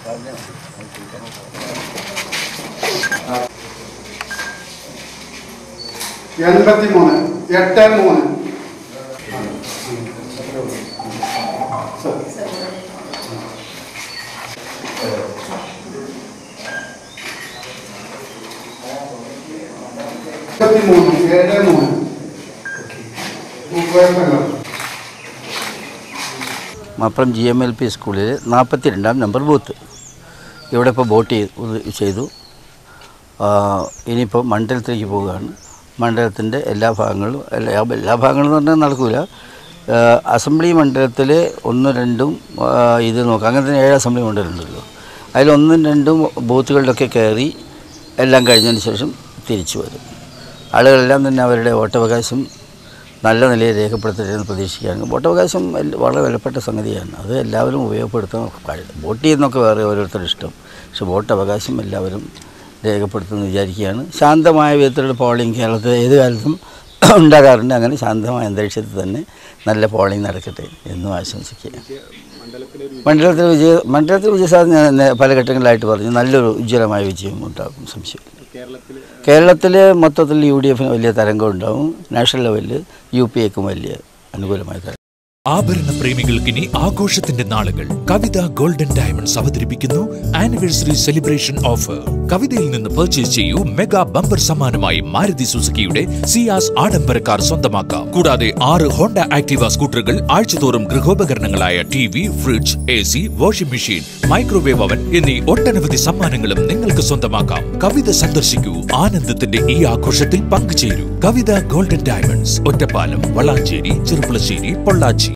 എൺപത്തി മൂന്ന് എട്ട് മൂന്ന് എൺപത്തി മൂന്ന് ഏഴ് മൂന്ന് കുഴപ്പമില്ല Malappuram G M L P സ്കൂളിൽ നാൽപ്പത്തി രണ്ടാം നമ്പർ ബൂത്ത് ഇവിടെ ഇപ്പോൾ വോട്ട് ചെയ്തു ചെയ്തു ആ, ഇനിയിപ്പോൾ മണ്ഡലത്തിലേക്ക് പോവുകയാണ് മണ്ഡലത്തിൻ്റെ എല്ലാ ഭാഗങ്ങളും എല്ലാ എല്ലാ ഭാഗങ്ങളും എന്ന് പറഞ്ഞാൽ നടക്കില്ല അസംബ്ലി മണ്ഡലത്തിൽ ഒന്നും രണ്ടും ആ, ഇത് നോക്കാം അങ്ങനെ തന്നെ ഏഴ് അസംബ്ലി മണ്ഡലമുണ്ടല്ലോ അതിലൊന്നും രണ്ടും ബൂത്തുകളിലൊക്കെ കയറി എല്ലാം കഴിഞ്ഞതിന് ശേഷം തിരിച്ചു വരും ആളുകളെല്ലാം തന്നെ അവരുടെ വോട്ടവകാശം നല്ല നിലയിൽ രേഖപ്പെടുത്തരുതെന്ന് പ്രതീക്ഷിക്കുകയാണ് വോട്ടവകാശം എല്ല- വളരെ വിലപ്പെട്ട സംഗതിയാണ് അത് എല്ലാവരും ഉപയോഗപ്പെടുത്താൻ കഴിയും വോട്ട് ചെയ്യുന്നതൊക്കെ വേറെ ഓരോരുത്തരുടെ ഇഷ്ടം പക്ഷെ വോട്ടവകാശം എല്ലാവരും രേഖപ്പെടുത്തുമെന്ന് വിചാരിക്കുകയാണ് ശാന്തമായ വിധത്തിലുള്ള പോളിംഗ് കേരളത്തിൽ ഏത് കാലത്തും ഉണ്ടാകാറുണ്ട് അങ്ങനെ ശാന്തമായ അന്തരീക്ഷത്തിൽ തന്നെ നല്ല പോളിംഗ് നടക്കട്ടെ എന്നും ആശംസിക്കുക മണ്ഡലത്തിൽ വിജയ മണ്ഡലത്തിൽ വിജയസാധ്യത ഞാൻ നേ- പല ഘട്ടങ്ങളിലായിട്ട് പറഞ്ഞു നല്ലൊരു ഉജ്ജ്വലമായ വിജയം ഉണ്ടാകും സംശയം കേരളത്തിൽ മൊത്തത്തിൽ യു ഡി എഫിന് വലിയ തരംഗം ഉണ്ടാവും നാഷണൽ ലെവലിൽ യു പി എക്കും വലിയ അനുകൂലമായ തരംഗം ആഭരണ പ്രേമികൾക്കിനി ആഘോഷത്തിന്റെ നാളുകൾ കവിത ഗോൾഡൻ ഡയമണ്ട്സ് അവതരിപ്പിക്കുന്നു ആനിവേഴ്സറി സെലിബ്രേഷൻ ഓഫർ കവിതയിൽ നിന്ന് പർച്ചേസ് ചെയ്യൂ മെഗാ ബമ്പർ സമ്മാനമായി മാരുതി സുസുക്കിയുടെ സിയാസ് ആഡംബര കാർ സ്വന്തമാക്കാം കൂടാതെ ആറ് ഹോണ്ട ആക്ടിവ സ്കൂട്ടറുകൾ ആഴ്ചതോറും ഗൃഹോപകരണങ്ങളായ T V fridge A C washing machine microwave oven എന്നീ ഒട്ടനവധി സമ്മാനങ്ങളും നിങ്ങൾക്ക് സ്വന്തമാക്കാം കവിത സന്ദർശിക്കൂ ആനന്ദത്തിന്റെ ഈ ആഘോഷത്തിൽ പങ്കുചേരൂ കവിത ഗോൾഡൻ ഡയമണ്ട്സ് ഒറ്റപ്പാലം വളാഞ്ചേരി ചെറുപ്പുളശ്ശേരി പൊള്ളാച്ചി